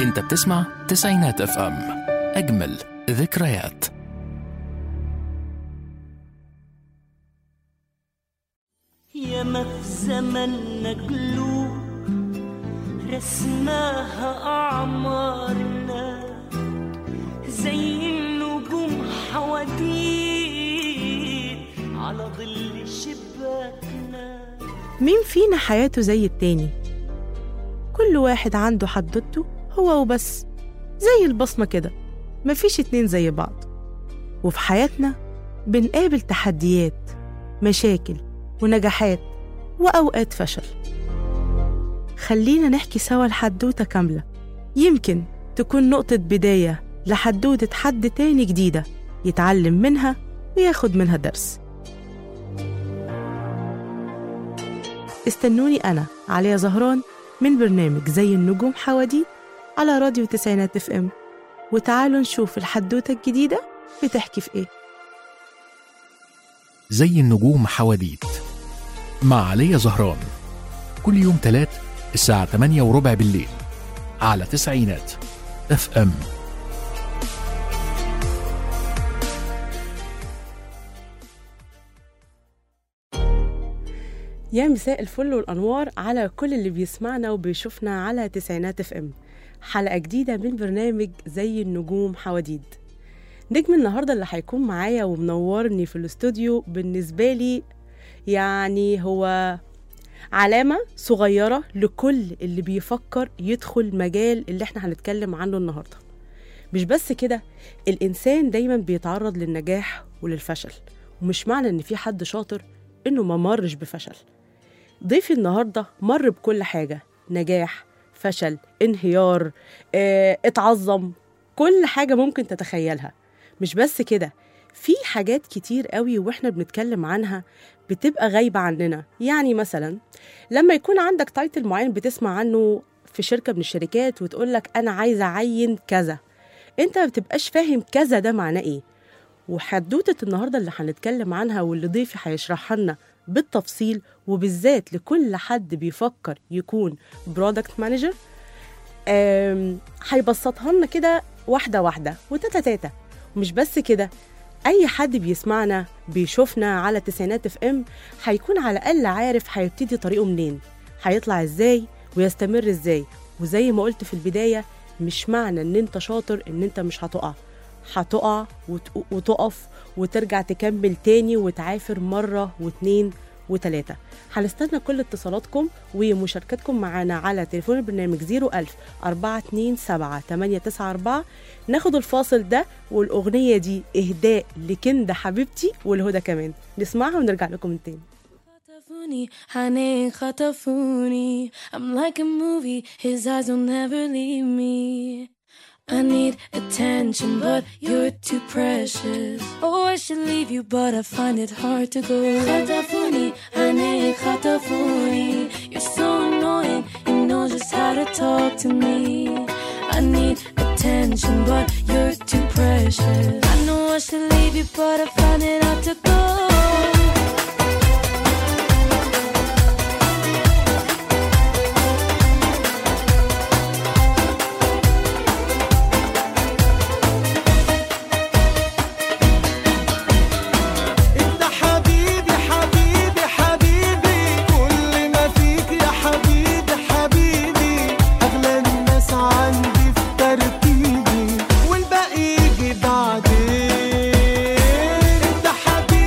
انت بتسمع تسعينات اف ام اجمل ذكريات ياما في زمننا قلوب رسماها أعمارنا زي النجوم حواديت على ظل شباكنا مين فينا حياته زي التاني كل واحد عنده حدوته هو وبس زي البصمة كده مفيش اتنين زي بعض وفي حياتنا بنقابل تحديات مشاكل ونجاحات وأوقات فشل خلينا نحكي سوا الحدوتة كاملة يمكن تكون نقطة بداية لحدوتة حد تاني جديدة يتعلم منها وياخد منها درس استنوني أنا عليا زهران من برنامج زي النجوم حواديت على راديو تسعينات اف ام وتعالوا نشوف الحدوتة الجديدة بتحكي في ايه زي النجوم حواديت مع علي زهران كل يوم تلات الساعة 8 وربع بالليل على تسعينات اف ام يا مساء الفل والأنوار على كل اللي بيسمعنا وبيشوفنا على تسعينات اف ام حلقة جديدة من برنامج زي النجوم حواديد نجم النهاردة اللي هيكون معايا ومنورني في الاستوديو بالنسبة لي يعني هو علامة صغيرة لكل اللي بيفكر يدخل مجال اللي احنا هنتكلم عنه النهاردة مش بس كده الإنسان دايما بيتعرض للنجاح وللفشل ومش معنى إن في حد شاطر إنه ما مرش بفشل ضيفي النهاردة مر بكل حاجة نجاح فشل انهيار اه، اتعظم كل حاجة ممكن تتخيلها مش بس كده في حاجات كتير قوي واحنا بنتكلم عنها بتبقى غايبة عننا يعني مثلا لما يكون عندك تايتل معين بتسمع عنه في شركة من الشركات وتقول لك أنا عايزة أعين كذا أنت ما بتبقاش فاهم كذا ده معناه إيه وحدوتة النهاردة اللي هنتكلم عنها واللي ضيفي هيشرحها لنا بالتفصيل وبالذات لكل حد بيفكر يكون برودكت مانجر هيبسطها لنا كده واحدة واحدة وتاتا تاتا ومش بس كده أي حد بيسمعنا بيشوفنا على تسعينات اف ام هيكون على الأقل عارف هيبتدي طريقه منين هيطلع ازاي ويستمر ازاي وزي ما قلت في البداية مش معنى ان انت شاطر ان انت مش هتقع هتقع وت- وتقف وترجع تكمل تاني وتعافر مرة واتنين وتلاتة هنستنى كل اتصالاتكم ومشاركتكم معانا على تليفون البرنامج 01000 427 894 ناخد الفاصل ده والأغنية دي إهداء لكندا حبيبتي والهدى كمان نسمعها ونرجع لكم من تاني خطفوني honey خطفوني I'm like a movie his eyes will never leave me I need attention but you're too precious Oh I should leave you but I find it hard to go خطفوني honey خطفوني You're so annoying you know just how to talk to me I need attention but you're too precious I know I should leave you but I find it hard to go انت حبيبي حبيبي حبيبي كل ما فيك يا حبيبي حبيبي اغلى الناس عندي في ترتيبي والباقي يجي بعدين انت حبيبي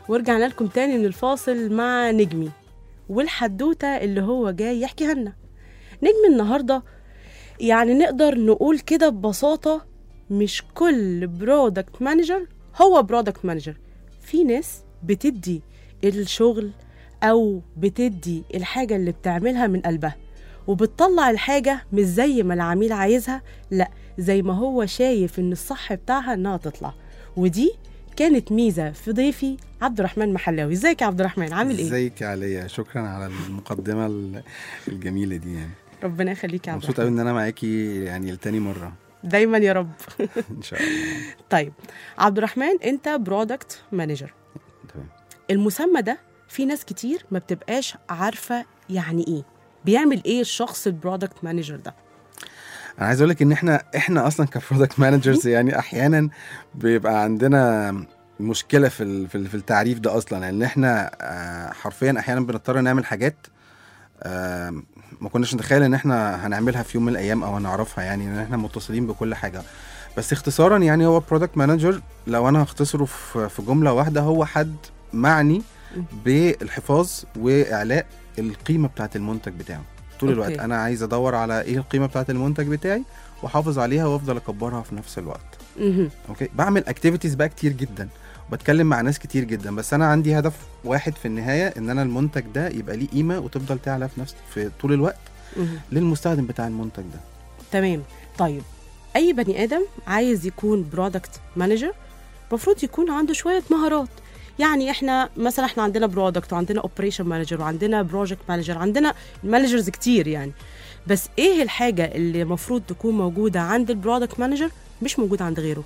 ورجعنا لكم تاني من الفاصل مع نجمي والحدوتة اللي هو جاي يحكيها لنا نجم النهاردة يعني نقدر نقول كده ببساطة مش كل برودكت مانجر هو برودكت مانجر في ناس بتدي الشغل أو بتدي الحاجة اللي بتعملها من قلبها وبتطلع الحاجة مش زي ما العميل عايزها لا زي ما هو شايف ان الصح بتاعها انها تطلع ودي كانت ميزة في ضيفي عبد الرحمن محلاوي ازيك يا عبد الرحمن عامل ايه ازيك يا عليا شكرا على المقدمه ال- الجميله دي يعني ربنا يخليك يا عبد مبسوط الرحمن قوي ان انا معاكي يعني لتاني مره دايما يا رب ان شاء الله طيب عبد الرحمن انت برودكت مانجر تمام المسمى ده في ناس كتير ما بتبقاش عارفة يعني ايه بيعمل ايه الشخص البرودكت مانجر ده انا عايز اقول لك ان احنا احنا اصلا كبرودكت مانجرز يعني احيانا بيبقى عندنا مشكله في ال- في ال- في التعريف ده اصلا ان احنا آه، حرفيا احيانا بنضطر نعمل حاجات آه، ما كناش نتخيل ان احنا هنعملها في يوم من الايام او هنعرفها يعني ان احنا متصلين بكل حاجه بس اختصارا يعني هو برودكت مانجر لو انا هختصره في في جمله واحده هو حد معني بالحفاظ واعلاء القيمه بتاعت المنتج بتاعه طول أوكي. الوقت انا عايز ادور على ايه القيمه بتاعت المنتج بتاعي واحافظ عليها وافضل اكبرها في نفس الوقت مهم. اوكي بعمل اكتيفيتيز بقى كتير جدا وبتكلم مع ناس كتير جدا بس انا عندي هدف واحد في النهايه ان انا المنتج ده يبقى ليه قيمه وتفضل تعلى في نفس في طول الوقت مهم. للمستخدم بتاع المنتج ده تمام طيب اي بني ادم عايز يكون برودكت مانجر المفروض يكون عنده شويه مهارات يعني احنا مثلا احنا عندنا برودكت وعندنا اوبريشن مانجر وعندنا بروجكت مانجر عندنا مانجرز كتير يعني بس ايه الحاجه اللي المفروض تكون موجوده عند البرودكت مانجر مش موجوده عند غيره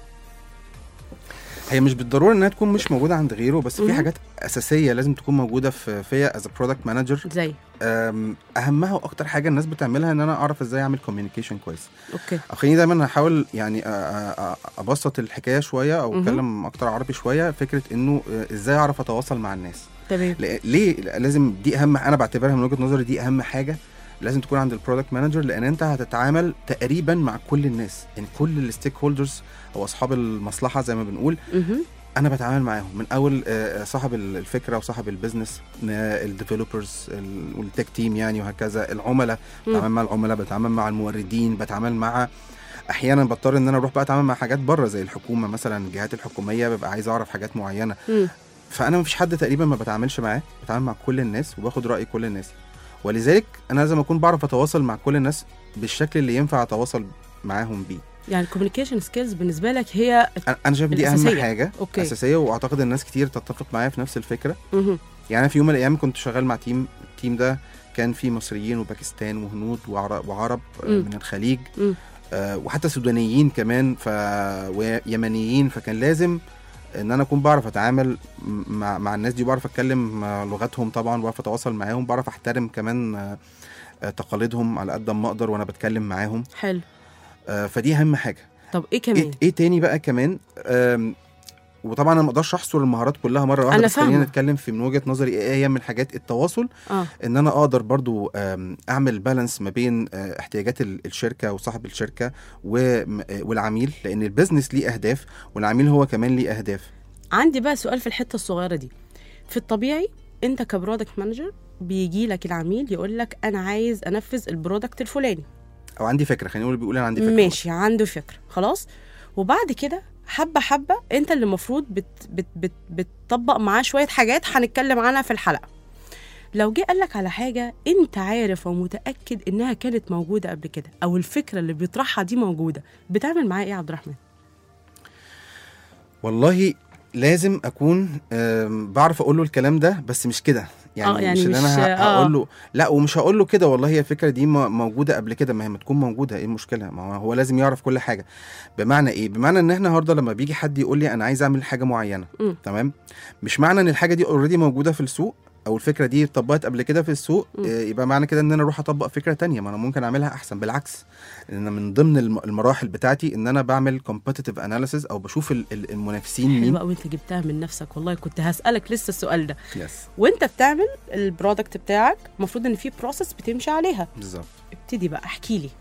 هي مش بالضروره انها تكون مش موجوده عند غيره بس مهم. في حاجات اساسيه لازم تكون موجوده في فيا از برودكت مانجر زي اهمها واكتر حاجه الناس بتعملها ان انا اعرف ازاي اعمل كوميونيكيشن كويس اوكي او خليني دايما احاول يعني أ- أ- أ- ابسط الحكايه شويه او مهم. اتكلم اكتر عربي شويه فكره انه آه، ازاي اعرف اتواصل مع الناس تمام لأ- ليه لازم دي اهم انا بعتبرها من وجهه نظري دي اهم حاجه لازم تكون عند البرودكت مانجر لان انت هتتعامل تقريبا مع كل الناس يعني كل الستيك هولدرز او اصحاب المصلحه زي ما بنقول مهم. انا بتعامل معاهم من اول آه، صاحب ال- الفكره وصاحب البيزنس الديفلوبرز والتك تيم يعني وهكذا العملاء مم. بتعامل مع العملاء بتعامل مع الموردين بتعامل مع احيانا بضطر ان انا اروح بقى اتعامل مع حاجات بره زي الحكومه مثلا الجهات الحكوميه ببقى عايز اعرف حاجات معينه مم. فانا مفيش حد تقريبا ما بتعاملش معاه بتعامل مع كل الناس وباخد راي كل الناس ولذلك انا لازم اكون بعرف اتواصل مع كل الناس بالشكل اللي ينفع اتواصل معاهم بيه يعني الكوميونيكيشن سكيلز بالنسبه لك هي أنا- انا شايف دي اهم الأساسية. حاجه أوكي. اساسيه واعتقد الناس كتير تتفق معايا في نفس الفكره مهم. يعني أنا في يوم من الايام كنت شغال مع تيم التيم ده كان فيه مصريين وباكستان وهنود وعرب, وعرب آه، مم. من الخليج مم. آه، وحتى سودانيين كمان ف ويمنيين فكان لازم ان انا اكون بعرف اتعامل مع مع الناس دي وبعرف اتكلم آه، لغتهم طبعا بعرف اتواصل معاهم بعرف احترم كمان آه، آه، تقاليدهم على قد ما اقدر وانا بتكلم معاهم حلو آه، فدي اهم حاجه طب ايه ايه كمان ايه تاني بقى كمان آم، وطبعا انا ما اقدرش احصر المهارات كلها مره واحده أنا بس خلينا فاهمة. نتكلم في من وجهه نظري ايه هي من حاجات التواصل اه ان انا اقدر برضو آم، اعمل بالانس ما بين آه، احتياجات ال- الشركه وصاحب الشركه وم- آه، والعميل لان البيزنس ليه اهداف والعميل هو كمان ليه اهداف عندي بقى سؤال في الحته الصغيره دي في الطبيعي انت كبرودكت مانجر بيجي لك العميل يقول لك انا عايز انفذ البرودكت الفلاني او عندي فكره خلينا نقول بيقول انا عندي فكره ماشي عنده فكره خلاص وبعد كده حبه حبه انت اللي المفروض بت بت بت بتطبق معاه شويه حاجات هنتكلم عنها في الحلقه لو جه قال لك على حاجه انت عارف ومتاكد انها كانت موجوده قبل كده او الفكره اللي بيطرحها دي موجوده بتعمل معاه ايه يا عبد الرحمن والله لازم اكون آم، بعرف اقول له الكلام ده بس مش كده يعني, آه، يعني مش اللي مش- انا ه- آه. هقول له لا ومش هقول له كده والله هي الفكره دي م- موجوده قبل كده ما هي ما تكون موجوده ايه المشكله ما هو هو لازم يعرف كل حاجه بمعنى ايه بمعنى ان احنا النهارده لما بيجي حد يقول لي انا عايز اعمل حاجه معينه مم. تمام مش معنى ان الحاجه دي اوريدي موجوده في السوق او الفكره دي اتطبقت قبل كده في السوق مم. آه، يبقى معنى كده ان انا اروح اطبق فكره تانية ما انا ممكن اعملها احسن بالعكس ان من ضمن الم- المراحل بتاعتي ان انا بعمل كومبتيتيف اناليسيز او بشوف ال- ال- المنافسين مين حلوه قوي انت جبتها من نفسك والله كنت هسالك لسه السؤال ده يس وانت بتعمل البرودكت بتاعك المفروض ان في بروسيس بتمشي عليها بالظبط ابتدي بقى احكي لي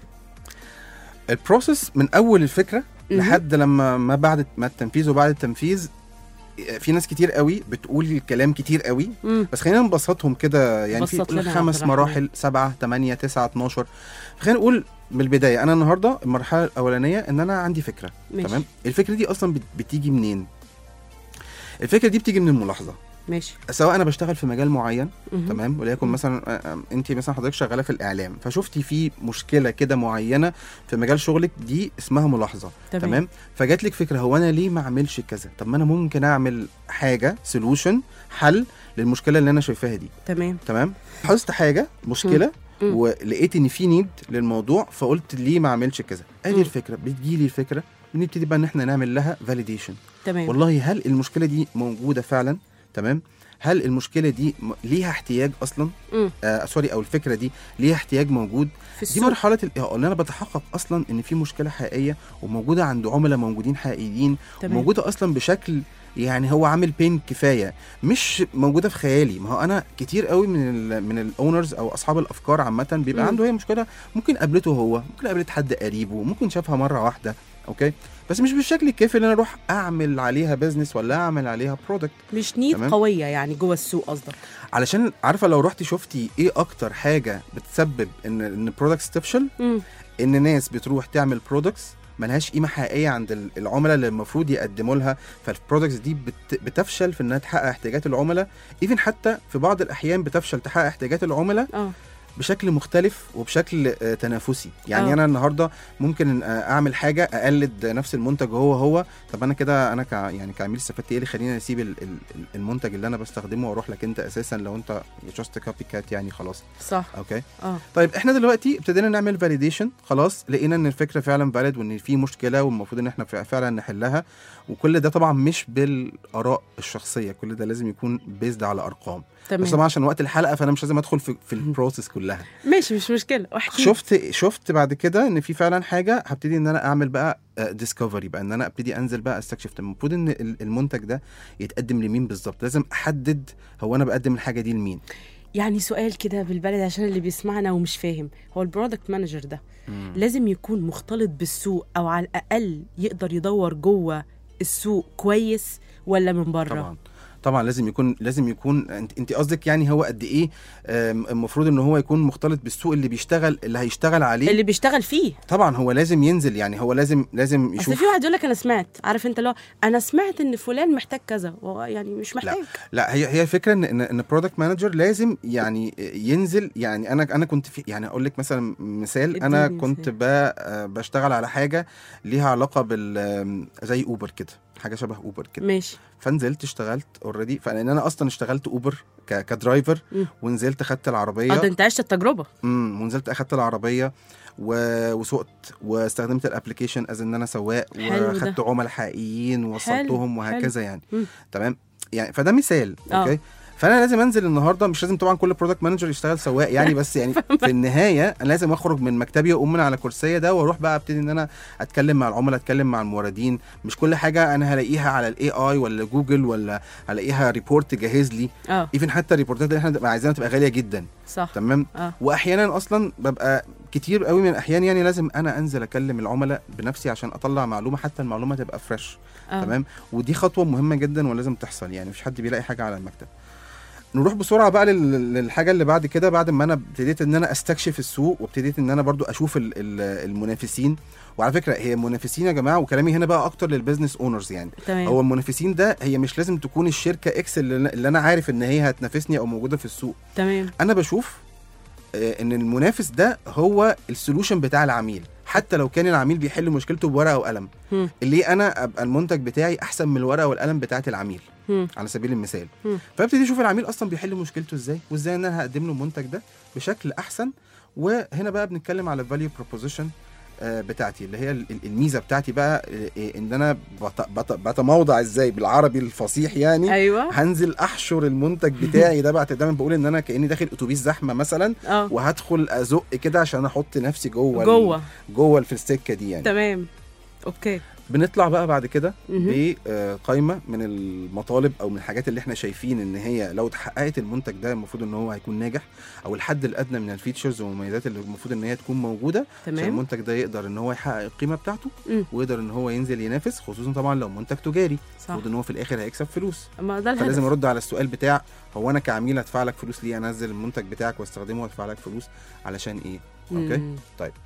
البروسيس من اول الفكره مهم. لحد لما ما بعد ما التنفيذ وبعد التنفيذ في ناس كتير قوي بتقول الكلام كتير قوي مم. بس خلينا نبسطهم كده يعني في بسط لنا يا عبد خمس الرحمن. مراحل سبعة تمانية تسعة 12 خلينا نقول من البداية أنا النهاردة المرحلة الأولانية إن أنا عندي فكرة ماشي. تمام الفكرة دي أصلا بت- بتيجي منين؟ الفكرة دي بتيجي من الملاحظة ماشي سواء أنا بشتغل في مجال معين مهم. تمام وليكن مثلا انت مثلا حضرتك شغاله في الاعلام فشفتي في مشكله كده معينه في مجال شغلك دي اسمها ملاحظه تمام. تمام فجات لك فكره هو انا ليه ما اعملش كذا طب ما انا ممكن اعمل حاجه سولوشن حل للمشكله اللي انا شايفاها دي تمام تمام لاحظت حاجه مشكله مم. ولقيت ان في نيد للموضوع فقلت ليه ما اعملش كذا ادي مم. الفكره بتجيلي الفكره بنبتدي بقى ان احنا نعمل لها فاليديشن تمام والله هل المشكله دي موجوده فعلا تمام هل المشكله دي م- ليها احتياج اصلا مم. آه سوري او الفكره دي ليها احتياج موجود في دي السوق مرحله ال- آه، ان انا بتحقق اصلا ان في مشكله حقيقيه وموجوده عند عملاء موجودين حقيقيين تمام. موجوده اصلا بشكل يعني هو عامل بين كفايه مش موجوده في خيالي ما هو انا كتير قوي من ال من الاونرز او اصحاب الافكار عامه بيبقى مم. عنده هي مشكله ممكن قابلته هو ممكن قابلت حد قريبه ممكن شافها مره واحده اوكي بس مش بالشكل الكافي ان انا اروح اعمل عليها بزنس ولا اعمل عليها برودكت مش نيد تمام. قويه يعني جوه السوق قصدك علشان عارفه لو رحتي شفتي ايه اكتر حاجه بتسبب ان ان برودكتس تفشل مم. ان ناس بتروح تعمل برودكتس ملهاش قيمه حقيقيه عند ال- العملاء اللي المفروض يقدموا لها فالبرودكتس دي بت بتفشل في انها تحقق احتياجات العملاء ايفن حتى في بعض الاحيان بتفشل تحقق احتياجات العملاء اه بشكل مختلف وبشكل آه، تنافسي يعني آه. انا النهارده ممكن آه، اعمل حاجه اقلد نفس المنتج هو هو طب انا كده انا ك يعني كعميل استفدت ايه اللي خليني اسيب ال- ال- المنتج اللي انا بستخدمه واروح لك انت اساسا لو انت جاست كوبي كات يعني خلاص صح اوكي اه طيب احنا دلوقتي ابتدينا نعمل فاليديشن خلاص لقينا ان الفكره فعلا فاليد وان في مشكله والمفروض ان احنا فع- فعلا نحلها وكل ده طبعا مش بالاراء الشخصيه كل ده لازم يكون بيزد على ارقام بس تمام طبعا عشان وقت الحلقه فانا مش لازم ادخل في, في البروسيس كلها ماشي مش مشكله واحكي شفت شفت بعد كده ان في فعلا حاجه هبتدي ان انا اعمل بقى ديسكفري بقى ان انا ابتدي انزل بقى استكشف طب المفروض ان ال- المنتج ده يتقدم لمين بالظبط لازم احدد هو انا بقدم الحاجه دي لمين يعني سؤال كده بالبلد عشان اللي بيسمعنا ومش فاهم هو البرودكت مانجر ده لازم يكون مختلط بالسوق او على الاقل يقدر يدور جوه السوق كويس ولا من بره طبعا طبعا لازم يكون لازم يكون انت انت قصدك يعني هو قد ايه آم، المفروض ان هو يكون مختلط بالسوق اللي بيشتغل اللي هيشتغل عليه اللي بيشتغل فيه طبعا هو لازم ينزل يعني هو لازم لازم اصل يشوف في واحد يقول لك انا سمعت عارف انت لو انا سمعت ان فلان محتاج كذا وهو يعني مش محتاج لا هي هي الفكره ان ان ان برودكت مانجر لازم يعني ينزل يعني انا انا كنت في يعني اقول لك مثلا مثال انا اديني كنت مثال. ب- آه، بشتغل على حاجه ليها علاقه بال آم، زي اوبر كده حاجه شبه اوبر كده ماشي فنزلت اشتغلت اوريدي فلان انا اصلا اشتغلت اوبر ك- كدرايفر مم. ونزلت اخدت العربيه اه ده انت عشت التجربه امم ونزلت اخدت العربيه و... وسقت واستخدمت الابلكيشن از ان انا سواق حلو ده. واخدت عملاء حقيقيين ووصلتهم وهكذا يعني مم. تمام يعني فده مثال آه. اوكي فانا لازم انزل النهارده مش لازم طبعا كل برودكت مانجر يشتغل سواق يعني بس يعني في النهايه انا لازم اخرج من مكتبي واقوم من على كرسيه ده واروح بقى ابتدي ان انا اتكلم مع العملاء اتكلم مع الموردين مش كل حاجه انا هلاقيها على الاي اي ولا جوجل ولا هلاقيها ريبورت جاهز لي اه ايفن حتى الريبورتات اللي احنا بنبقى عايزينها تبقى غاليه جدا صح تمام اه واحيانا اصلا ببقى كتير قوي من الاحيان يعني لازم انا انزل اكلم العملاء بنفسي عشان اطلع معلومه حتى المعلومه تبقى فريش اه تمام ودي خطوه مهمه جدا ولازم تحصل يعني مفيش حد بيلاقي حاجه على المكتب نروح بسرعه بقى لل- للحاجه اللي بعد كده بعد ما انا ابتديت ان انا استكشف السوق وابتديت ان انا برضو اشوف ال- ال- المنافسين وعلى فكره هي منافسين يا جماعه وكلامي هنا بقى اكتر للبيزنس اونرز يعني تمام هو المنافسين ده هي مش لازم تكون الشركه اكس اللي أنا- اللي انا عارف ان هي هتنافسني او موجوده في السوق تمام انا بشوف آه، ان المنافس ده هو السولوشن بتاع العميل حتى لو كان العميل بيحل مشكلته بورقه وقلم مم. ليه انا ابقى المنتج بتاعي احسن من الورقه والقلم بتاعت العميل مم. على سبيل المثال مم. فابتدي اشوف العميل اصلا بيحل مشكلته ازاي وازاي ان انا هقدم له المنتج ده بشكل احسن وهنا بقى بنتكلم على الفاليو بروبوزيشن بتاعتي اللي هي ال- ال- الميزه بتاعتي بقى آه، آه، ان انا بت- بت- بتموضع ازاي بالعربي الفصيح يعني ايوه هنزل احشر المنتج بتاعي ده بقى دايما بقول ان انا كاني داخل اتوبيس زحمه مثلا اه وهدخل ازق كده عشان احط نفسي جوه ال- جوه جوه في السكه دي يعني تمام اوكي بنطلع بقى بعد كده مهم. بقائمه من المطالب او من الحاجات اللي احنا شايفين ان هي لو اتحققت المنتج ده المفروض ان هو هيكون ناجح او الحد الادنى من الفيتشرز والمميزات اللي المفروض ان هي تكون موجوده عشان تمام المنتج ده يقدر ان هو يحقق القيمه بتاعته مم. ويقدر ان هو ينزل ينافس خصوصا طبعا لو منتج تجاري صح المفروض ان هو في الاخر هيكسب فلوس ما ده فلازم الهدف ارد على السؤال بتاع هو انا كعميل هدفع لك فلوس ليه انزل المنتج بتاعك واستخدمه وادفع لك فلوس علشان ايه اوكي مم.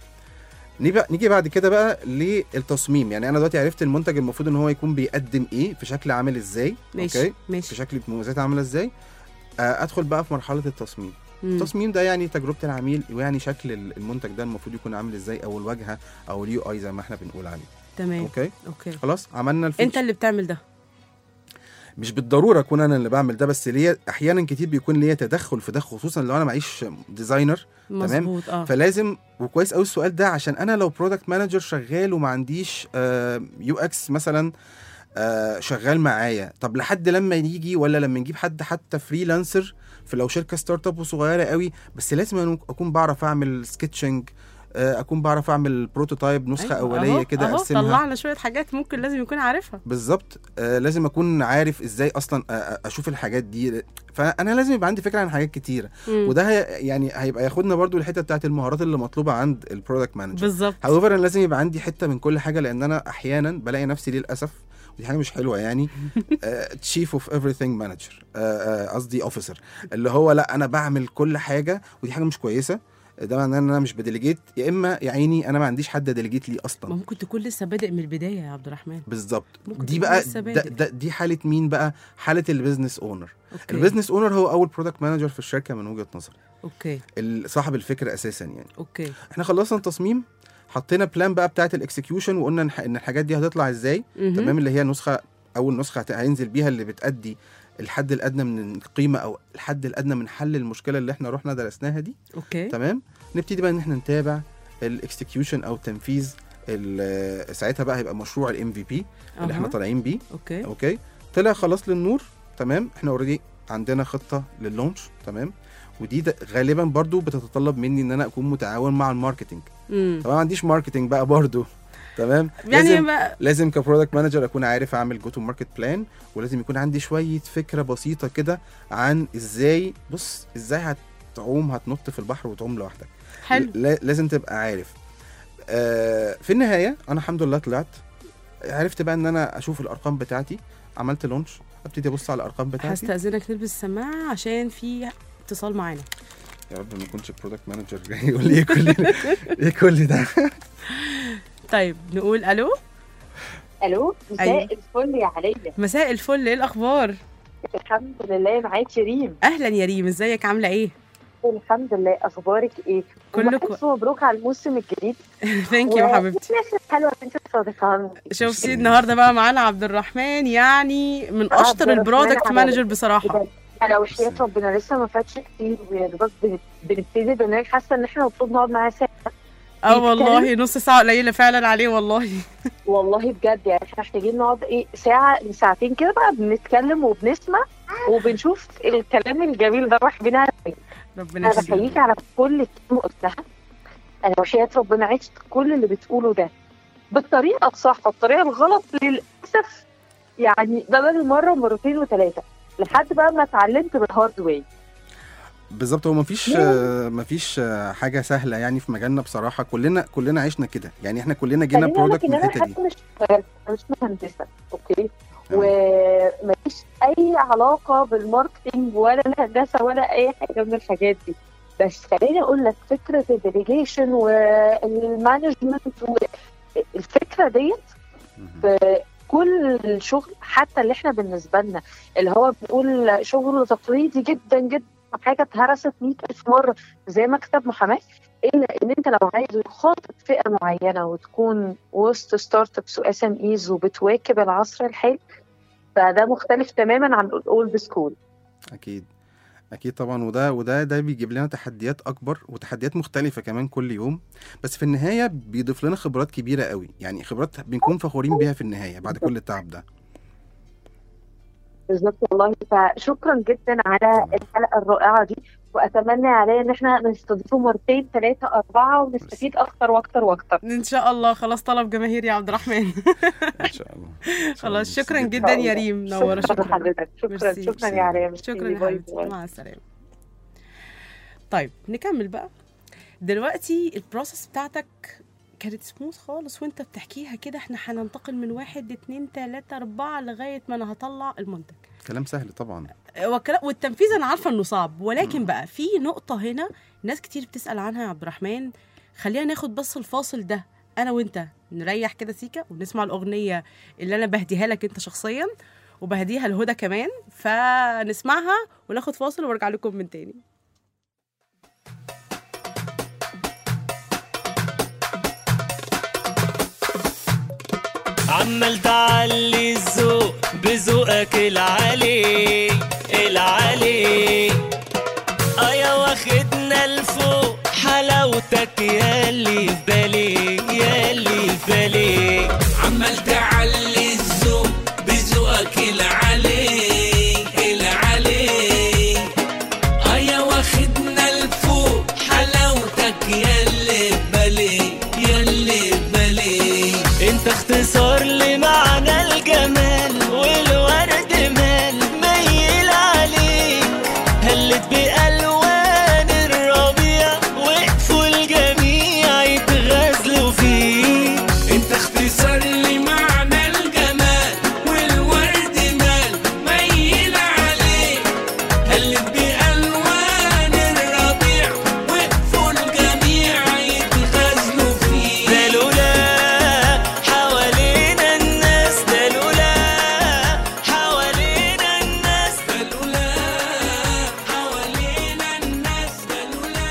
نيجي بقى نيجي بعد كده بقى للتصميم يعني انا دلوقتي عرفت المنتج المفروض ان هو يكون بيقدم ايه في شكل عامل ازاي ماشي اوكي في ماشي شكل مميزات عامله ازاي آه، ادخل بقى في مرحله التصميم مم. التصميم ده يعني تجربه العميل ويعني شكل المنتج ده المفروض يكون عامل ازاي او الواجهه او اليو اي زي ما احنا بنقول عليه تمام اوكي اوكي خلاص عملنا انت الفيتشر اللي بتعمل ده مش بالضروره اكون انا اللي بعمل ده بس ليا احيانا كتير بيكون ليا تدخل في ده خصوصا لو انا معيش ديزاينر مظبوط اه فلازم وكويس قوي السؤال ده عشان انا لو برودكت مانجر شغال وما عنديش يو اكس مثلا آه، شغال معايا طب لحد لما يجي ولا لما نجيب حد حتى فريلانسر في لو شركه ستارت اب وصغيره قوي بس لازم أنا اكون بعرف اعمل سكتشنج اكون بعرف اعمل بروتوتايب نسخه أيوة، اوليه أهو، كده أهو، ارسمها طلعنا شويه حاجات ممكن لازم يكون عارفها بالظبط آه لازم اكون عارف ازاي اصلا آه آه، اشوف الحاجات دي فانا لازم يبقى عندي فكره عن حاجات كتيره مم. وده هي يعني هيبقى ياخدنا برضو الحته بتاعت المهارات اللي مطلوبه عند البرودكت مانجر بالظبط هاويفر انا لازم يبقى عندي حته من كل حاجه لان انا احيانا بلاقي نفسي للاسف ودي حاجه مش حلوه يعني تشيف اوف everything مانجر قصدي اوفيسر اللي هو لا انا بعمل كل حاجه ودي حاجه مش كويسه ده معناه ان انا مش بديليجيت يا اما يا عيني انا ما عنديش حد ديليجيت لي ما اصلا ممكن تكون لسه بادئ من البدايه يا عبد الرحمن بالظبط ممكن دي تكون بقى لسه ده بادئ. ده دي حاله مين بقى حاله البيزنس اونر اوكي البيزنس اونر هو اول برودكت مانجر في الشركه من وجهه نظري اوكي ال- صاحب الفكره اساسا يعني اوكي احنا خلصنا التصميم حطينا بلان بقى بتاعت الاكسكيوشن وقلنا إن- ان الحاجات دي هتطلع ازاي مهم. تمام اللي هي نسخه اول نسخه هت- هينزل بيها اللي بتأدي الحد الادنى من القيمه او الحد الادنى من حل المشكله اللي احنا رحنا درسناها دي اوكي تمام نبتدي بقى ان احنا نتابع الاكسكيوشن او تنفيذ ال- ساعتها بقى هيبقى مشروع الام في بي اللي احنا أها. طالعين بيه اوكي اوكي طلع خلاص للنور تمام احنا اوريدي عندنا خطه لللونش تمام ودي ده غالبا برضو بتتطلب مني ان انا اكون متعاون مع الماركتنج امم طبعا ما عنديش ماركتنج بقى برضو تمام يعني لازم بقى لازم كبرودكت مانجر اكون عارف اعمل جو تو ماركت بلان ولازم يكون عندي شويه فكره بسيطه كده عن ازاي بص ازاي هتعوم هتنط في البحر وتعوم لوحدك حلو لا- لازم تبقى عارف آه في النهايه انا الحمد لله طلعت عرفت بقى ان انا اشوف الارقام بتاعتي عملت لونش ابتدي ابص على الارقام بتاعتي هستأذنك نلبس السماعه عشان في اتصال معانا يا رب ما يكونش برودكت مانجر جاي يقول لي ايه كل ايه كل ده طيب نقول الو الو مساء أيوة. الفل يا عليا مساء الفل ايه الاخبار الحمد لله معاكي ريم اهلا يا ريم ازيك عامله ايه الحمد لله اخبارك ايه كله كو- الف مبروك على الموسم الجديد ثانك يو حبيبتي الناس الحلوه اللي انت صادقها شفتي النهارده بقى معانا عبد الرحمن يعني من عبد اشطر الرحمن البرودكت على- مانجر بصراحه بجد. انا وحياة ربنا لسه ما فاتش كتير ويا دوبك بن- بنبتدي برنامج حاسه ان احنا المفروض نقعد معاه ساعه اه والله نص ساعه قليله فعلا عليه والله والله بجد يعني احنا محتاجين نقعد ايه ساعه لساعتين كده بقى بنتكلم وبنسمع وبنشوف الكلام الجميل ده راح بينا ربنا انا يخليك بحييك على كل كلمه قلتها انا وحياة ربنا عشت كل اللي بتقوله ده بالطريقه الصح والطريقه الغلط للاسف يعني ده بدل مره ومرتين وثلاثه لحد بقى ما اتعلمت بالهارد واي بالظبط هو مفيش آه، مفيش آه، حاجه سهله يعني في مجالنا بصراحه كلنا كلنا عشنا كده يعني احنا كلنا جينا خليني أقول لك برودكت ان من انا الحته دي حتى مش أنا مش مهندسه اوكي تمام. ومفيش اي علاقه بالماركتينج ولا الهندسه ولا اي حاجه من الحاجات دي بس خليني اقول لك فكره الديليجيشن والمانجمنت الفكره ديت مهم. في كل الشغل حتى اللي احنا بالنسبه لنا اللي هو بنقول شغل تقليدي جدا جدا حاجه اتهرست 100000 مره زي مكتب محاماه الا ان انت لو عايز تخاطب فئه معينه وتكون وسط ستارت ابس واس ام ايز وبتواكب العصر الحالي فده مختلف تماما عن الاولد سكول اكيد اكيد طبعا وده وده ده بيجيب لنا تحديات اكبر وتحديات مختلفه كمان كل يوم بس في النهايه بيضيف لنا خبرات كبيره قوي يعني خبرات بنكون فخورين بيها في النهايه بعد كل التعب ده بالظبط والله فشكرا جدا على الحلقه الرائعه دي واتمنى عليا ان احنا نستضيفه مرتين ثلاثه اربعه ونستفيد اكتر واكتر واكتر ان شاء الله خلاص طلب جماهيري يا عبد الرحمن ان شاء الله إن شاء الله. خلاص شكرا ميرسي جدا يا ريم نورة شكرا شكرا لحضرتك شكرا ميرسي. شكرا يا عريم شكرا يا حبيبتي مع السلامة طيب نكمل بقى دلوقتي البروسيس بتاعتك كانت سموث خالص وانت بتحكيها كده احنا هننتقل من واحد اتنين تلاتة اربعة لغاية ما انا هطلع المنتج كلام سهل طبعا والكلا- والتنفيذ انا عارفه انه صعب ولكن بقى في نقطه هنا ناس كتير بتسال عنها يا عبد الرحمن خلينا ناخد بس الفاصل ده انا وانت نريح كده سيكا ونسمع الاغنيه اللي انا بهديها لك انت شخصيا وبهديها لهدى كمان فنسمعها وناخد فاصل وارجع لكم من تاني عمال تعلي الذوق بذوقك العالي العالي اه يا واخدنا لفوق حلاوتك ياللي في بالي ياللي في بالي عمال تعلي الذوق بذوقك العلي العلي ايا واخدنا لفوق حلاوتك ياللي بالي ياللي بالي انت اختصار لمعنى الجمال والورد مال ميل عليك هلت بألوان الربيع وقفوا الجميع يتغزلوا فيك انت اختصار لمعنى الجمال والورد مال ميل عليك قلب بألوان الربيع وقفوا الجميع يتغزلوا فيه ده لولا حوالينا الناس ده لولا حوالينا الناس لولا حوالينا الناس لولا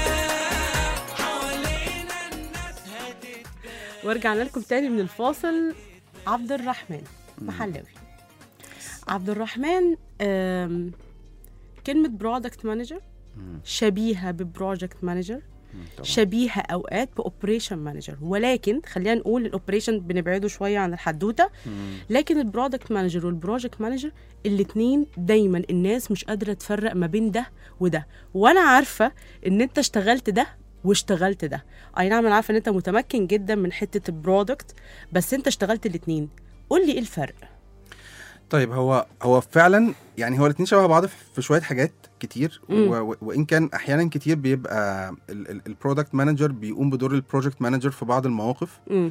حوالينا الناس ورجعنا لكم تاني من الفاصل عبد الرحمن محلاوي عبد الرحمن آم، كلمة برودكت مانجر شبيهة ببروجكت مانجر شبيهة اوقات باوبريشن مانجر ولكن خلينا نقول الاوبريشن بنبعده شويه عن الحدوته لكن البرودكت مانجر والبروجكت مانجر الاثنين دايما الناس مش قادره تفرق ما بين ده وده وانا عارفه ان انت اشتغلت ده واشتغلت ده اي نعم انا عارفه ان انت متمكن جدا من حته البرودكت بس انت اشتغلت الاثنين قول لي ايه الفرق طيب هو هو فعلا يعني هو الاثنين شبه بعض في شويه حاجات كتير مم. و- و- وان كان احيانا كتير بيبقى البرودكت مانجر بيقوم بدور البروجكت مانجر في بعض المواقف امم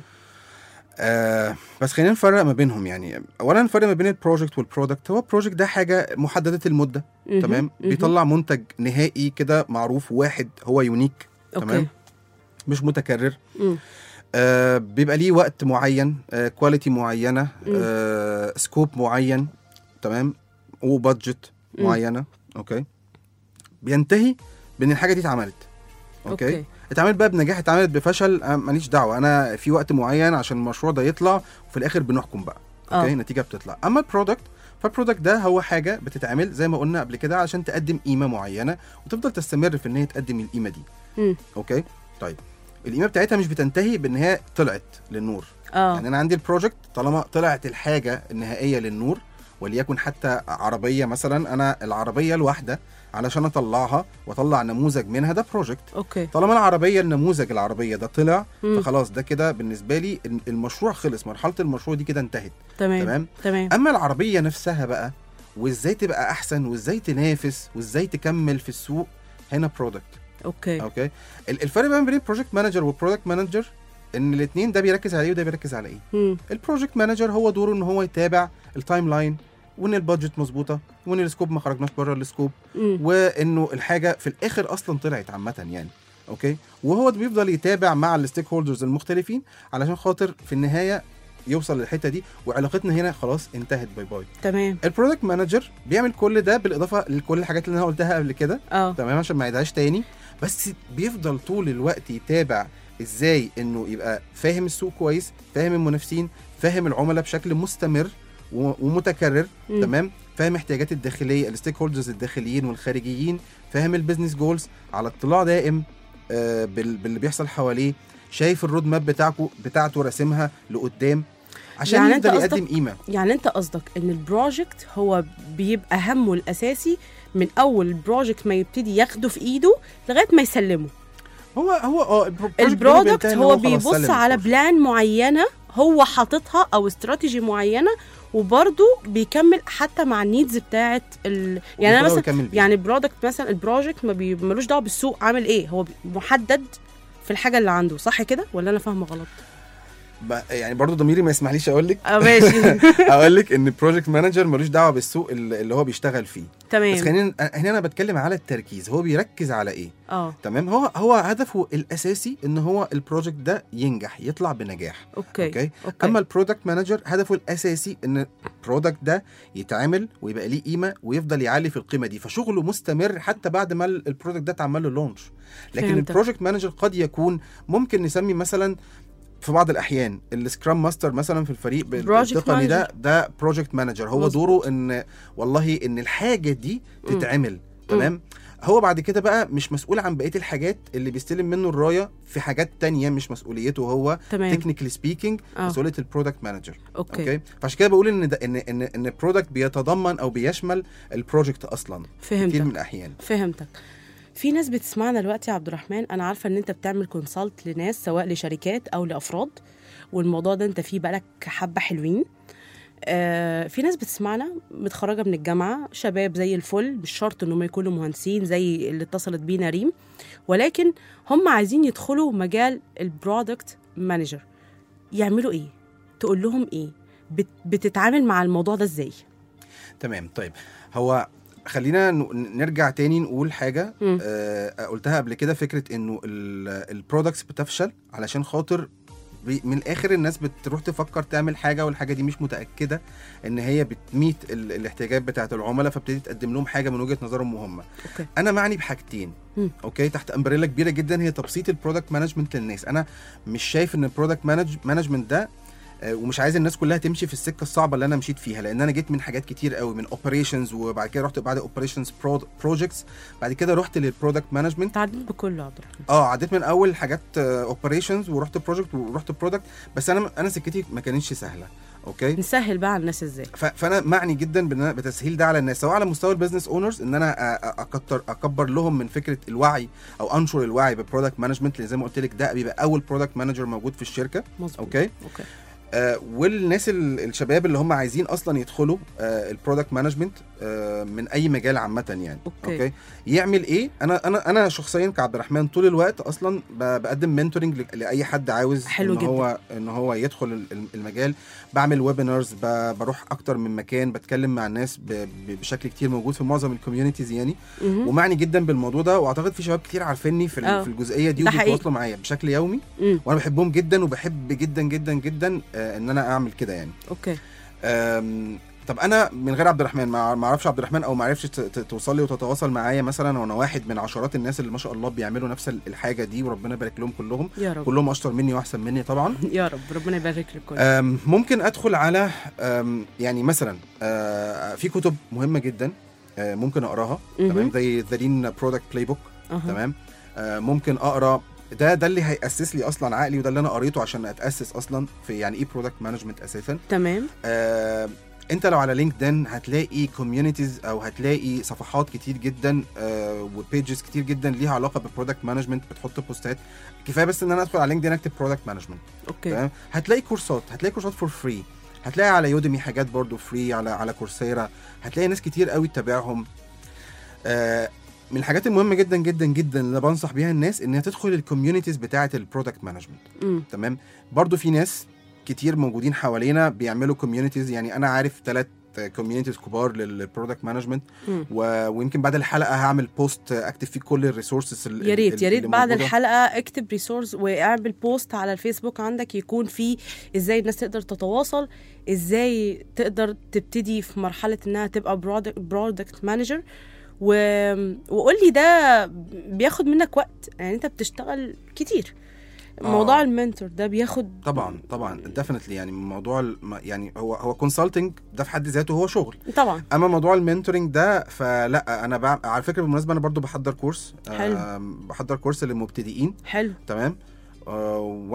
آه بس خلينا نفرق ما بينهم يعني اولا نفرق ما بين البروجكت والبرودكت هو البروجكت ده حاجه محدده المده تمام بيطلع منتج نهائي كده معروف واحد هو يونيك اوكي تمام مش متكرر مم. آه بيبقى ليه وقت معين آه كواليتي معينه مم. آه سكوب معين تمام وبادجت مم. معينه اوكي بينتهي بان الحاجه دي اتعملت اوكي, أوكي. أوكي. اتعملت بقى بنجاح اتعملت بفشل آه، ماليش دعوه انا في وقت معين عشان المشروع ده يطلع وفي الاخر بنحكم بقى اوكي آه. النتيجه بتطلع اما البرودكت فالبرودكت ده هو حاجه بتتعمل زي ما قلنا قبل كده عشان تقدم قيمه معينه وتفضل تستمر في ان هي تقدم القيمه دي مم. اوكي طيب القيمه بتاعتها مش بتنتهي بان هي طلعت للنور اه يعني انا عندي البروجكت طالما طلعت الحاجه النهائيه للنور وليكن حتى عربيه مثلا انا العربيه الواحده علشان اطلعها واطلع نموذج منها ده بروجكت اوكي طالما العربيه النموذج العربيه ده طلع مم. فخلاص ده كده بالنسبه لي ال- المشروع خلص مرحله المشروع دي كده انتهت تمام تمام تمام اما العربيه نفسها بقى وازاي تبقى احسن وازاي تنافس وازاي تكمل في السوق هنا برودكت اوكي اوكي ال- الفرق بقى بين البروجكت مانجر والبرودكت مانجر ان الاثنين ده بيركز على ايه وده بيركز على ايه مم. البروجكت مانجر هو دوره ان هو يتابع التايم لاين وان البادجت مظبوطه وان السكوب ما خرجناش بره السكوب مم. وانه الحاجه في الاخر اصلا طلعت عامه يعني اوكي وهو ده بيفضل يتابع مع الستيك هولدرز المختلفين علشان خاطر في النهايه يوصل للحته دي وعلاقتنا هنا خلاص انتهت باي باي تمام البرودكت مانجر بيعمل كل ده بالاضافه لكل الحاجات اللي انا قلتها قبل كده اه تمام عشان ما يعيدهاش تاني بس بيفضل طول الوقت يتابع ازاي انه يبقى فاهم السوق كويس فاهم المنافسين فاهم العملاء بشكل مستمر و- ومتكرر مم. تمام فاهم احتياجات الداخليه الستيك هولدرز الداخليين والخارجيين فاهم البيزنس جولز على اطلاع دائم آه بال- باللي بيحصل حواليه شايف الرود ماب بتاعكو بتاعته راسمها لقدام عشان يعني يعني أنت يقدر قصدك- يقدم قيمه يعني انت قصدك ان البروجكت هو بيبقى همه الاساسي من اول البروجكت ما يبتدي ياخده في ايده لغايه ما يسلمه هو هو اه البرو- project البرودكت بينتهي إن هو خلاص بيبص سلم على البروجكت. بلان معينه هو حاططها او استراتيجي معينه وبرده بيكمل حتى مع النيدز بتاعت ال... يعني انا وبيقدر مثلا يكمل بيه. يعني برودكت مثلا البروجكت ما بي... ملوش دعوه بالسوق عامل ايه هو بي- محدد في الحاجه اللي عنده صح كده ولا انا فاهمه غلط ب- يعني برضو ضميري ما يسمحليش اقول لك اه ماشي اقول لك ان البروجكت مانجر ملوش دعوه بالسوق اللي اللي هو بيشتغل فيه بس تمام خلينا هنا انا بتكلم على التركيز هو بيركز على ايه اه تمام هو هو هدفه الاساسي ان هو البروجكت ده ينجح يطلع بنجاح اوكي اوكي اوكي اما البرودكت مانجر هدفه الاساسي ان البرودكت ده يتعمل ويبقى ليه قيمه ويفضل يعلي في القيمه دي فشغله مستمر حتى بعد ما ال- البرودكت ده اتعمل له لونش لكن فهمتك. البروجكت مانجر قد يكون ممكن نسمي مثلا في بعض الاحيان السكرام ماستر مثلا في الفريق بال- Project التقني ده manager. ده بروجكت مانجر هو مظبوط. دوره ان والله ان الحاجه دي مم. تتعمل تمام هو بعد كده بقى مش مسؤول عن بقيه الحاجات اللي بيستلم منه الرايه في حاجات تانية مش مسؤوليته هو تمام تكنيكالي سبيكينج اه مسؤوليه البرودكت مانجر اوكي, اوكي فعشان كده بقول ان ده ان ان ان البرودكت بيتضمن او بيشمل البروجكت اصلا كتير فهمتك من الاحيان فهمتك في ناس بتسمعنا دلوقتي يا عبد الرحمن انا عارفه ان انت بتعمل كونسلت لناس سواء لشركات او لافراد والموضوع ده انت فيه بقالك حبه حلوين آه في ناس بتسمعنا متخرجه من الجامعه شباب زي الفل مش شرط انهم يكونوا مهندسين زي اللي اتصلت بينا ريم ولكن هم عايزين يدخلوا مجال البرودكت مانجر يعملوا ايه تقول لهم ايه بت بتتعامل مع الموضوع ده ازاي تمام طيب هو خلينا ن- نرجع تاني نقول حاجه مم. آه قلتها قبل كده فكره انه البرودكتس بتفشل علشان خاطر بي- من الاخر الناس بتروح تفكر تعمل حاجه والحاجه دي مش متاكده ان هي بتميت ال- الاحتياجات بتاعه العملاء فبتبتدي تقدم لهم حاجه من وجهه نظرهم هم اوكي انا معني بحاجتين مم. اوكي تحت امبريلا كبيره جدا هي تبسيط البرودكت مانجمنت للناس انا مش شايف ان البرودكت مانجمنت ده آه، ومش عايز الناس كلها تمشي في السكه الصعبه اللي انا مشيت فيها لان انا جيت من حاجات كتير قوي من اوبريشنز وبعد كده رحت بعد اوبريشنز بروجكتس بعد كده رحت للبرودكت مانجمنت تعديل بكله يا عبد الرحمن اه عديت من اول حاجات اوبريشنز ورحت بروجكت ورحت برودكت بس انا انا سكتي ما كانتش سهله اوكي نسهل بقى على الناس ازاي ف- فانا معني جدا بإن أنا- بتسهيل ده على الناس سواء على مستوى البيزنس اونرز ان انا أ- أ- اكتر اكبر لهم من فكره الوعي او انشر الوعي بالبرودكت مانجمنت اللي زي ما قلت لك ده بيبقى اول برودكت مانجر موجود في الشركه مظبوط اوكي اوكي آه والناس ال- الشباب اللي هم عايزين اصلا يدخلوا آه البرودكت مانجمنت آه من اي مجال عامه يعني أوكي. اوكي يعمل ايه انا انا انا شخصيا كعبد الرحمن طول الوقت اصلا ب- بقدم منتورنج لاي حد عاوز حلو ان جدا. هو ان هو يدخل ال- ال- المجال بعمل ويبينارز بروح اكتر من مكان بتكلم مع الناس ب- ب- بشكل كتير موجود في معظم الكوميونيتيز يعني مهم. ومعني جدا بالموضوع ده واعتقد في شباب كتير عارفيني في ال- آه. في الجزئيه دي ده حقيقي. وبيتواصلوا معايا بشكل يومي مم. وانا بحبهم جدا وبحب جدا جدا جدا آه ان انا اعمل كده يعني اوكي آم، طب انا من غير عبد الرحمن ما ما اعرفش عبد الرحمن او ما عرفش ت- ت- توصل لي وتتواصل معايا مثلا وانا واحد من عشرات الناس اللي ما شاء الله بيعملوا نفس ال- الحاجه دي وربنا يبارك لهم كلهم يا رب كلهم اشطر مني واحسن مني طبعا يا رب ربنا يبارك لكم آم، ممكن ادخل على آم، يعني مثلا آه، في كتب مهمه جدا آه، ممكن اقراها مهم. تمام زي ذا لين برودكت بلاي بوك أها. تمام آه، ممكن اقرا ده ده اللي هيأسس لي اصلا عقلي وده اللي انا قريته عشان اتأسس اصلا في يعني ايه برودكت مانجمنت اساسا تمام آه، انت لو على لينكدين هتلاقي كوميونيتيز او هتلاقي صفحات كتير جدا آه وبيجز كتير جدا ليها علاقه بالبرودكت مانجمنت بتحط بوستات كفايه بس ان انا ادخل على لينكدين اكتب برودكت مانجمنت اوكي تمام هتلاقي كورسات هتلاقي كورسات فور فري هتلاقي على يوديمي حاجات برضو فري على على كورسيرا هتلاقي ناس كتير قوي تتابعهم آه من الحاجات المهمه جدا جدا جدا اللي بنصح بيها الناس انها تدخل الكوميونيتيز بتاعه البرودكت مانجمنت مم. تمام برضو في ناس كتير موجودين حوالينا بيعملوا كوميونيتيز يعني انا عارف ثلاث كوميونيتيز كبار للبرودكت مانجمنت مم. ويمكن بعد الحلقه هعمل بوست اكتب فيه كل الريسورسز يا ريت يا ريت بعد الحلقه اكتب ريسورس واعمل بوست على الفيسبوك عندك يكون فيه ازاي الناس تقدر تتواصل ازاي تقدر تبتدي في مرحله انها تبقى برودكت مانجر و... وقول لي ده بياخد منك وقت يعني انت بتشتغل كتير آه. موضوع المنتور ده بياخد طبعا طبعا ديفنتلي يعني موضوع الم- يعني هو هو كونسلتنج ده في حد ذاته هو شغل طبعا اما موضوع المنتورنج ده فلا انا بع... على فكره بالمناسبه انا برضو بحضر كورس حلو. آم، بحضر كورس للمبتدئين حلو تمام آه وانا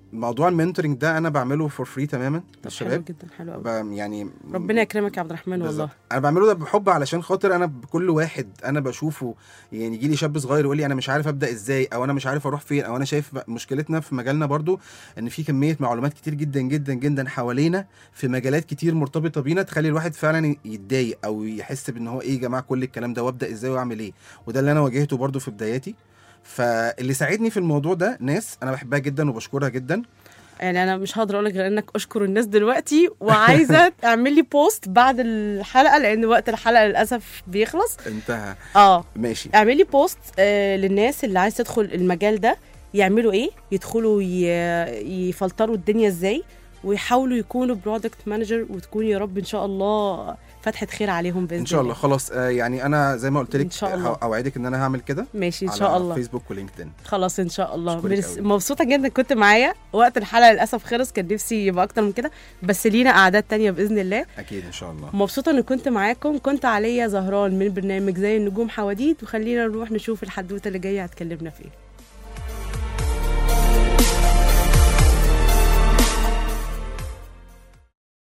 موضوع المنتورنج ده انا بعمله فور فري تماما طب حلو للشباب جدا حلو قوي ب- يعني ربنا يكرمك يا عبد الرحمن والله بالظبط. انا بعمله ده بحب علشان خاطر انا بكل واحد انا بشوفه يعني يجي لي شاب صغير يقول لي انا مش عارف ابدا ازاي او انا مش عارف اروح فين او انا شايف مشكلتنا في مجالنا برضو ان في كميه معلومات كتير جدا جدا جدا حوالينا في مجالات كتير مرتبطه بينا تخلي الواحد فعلا يتضايق او يحس بان هو ايه يا جماعه كل الكلام ده وابدا ازاي واعمل ايه وده اللي انا واجهته برضو في بداياتي فاللي ساعدني في الموضوع ده ناس انا بحبها جدا وبشكرها جدا يعني انا مش هقدر اقول لك غير انك اشكر الناس دلوقتي وعايزه تعمل لي بوست بعد الحلقه لان وقت الحلقه للاسف بيخلص انتهى اه ماشي اعملي بوست آه للناس اللي عايز تدخل المجال ده يعملوا ايه يدخلوا ي- يفلتروا الدنيا ازاي ويحاولوا يكونوا برودكت مانجر وتكون يا رب ان شاء الله فتحه خير عليهم باذن ان شاء الله خلاص آه يعني انا زي ما قلت لك إن شاء الله. اوعدك ان انا هعمل كده ماشي ان على شاء الله فيسبوك ولينكدين خلاص ان شاء الله أشكرك مرس... أوي. مبسوطه جدا كنت معايا وقت الحلقه للاسف خلص كان نفسي يبقى اكتر من كده بس لينا اعداد تانية باذن الله اكيد ان شاء الله مبسوطه ان كنت معاكم كنت عليا زهران من برنامج زي النجوم حواديت وخلينا نروح نشوف الحدوته اللي جايه هتكلمنا في ايه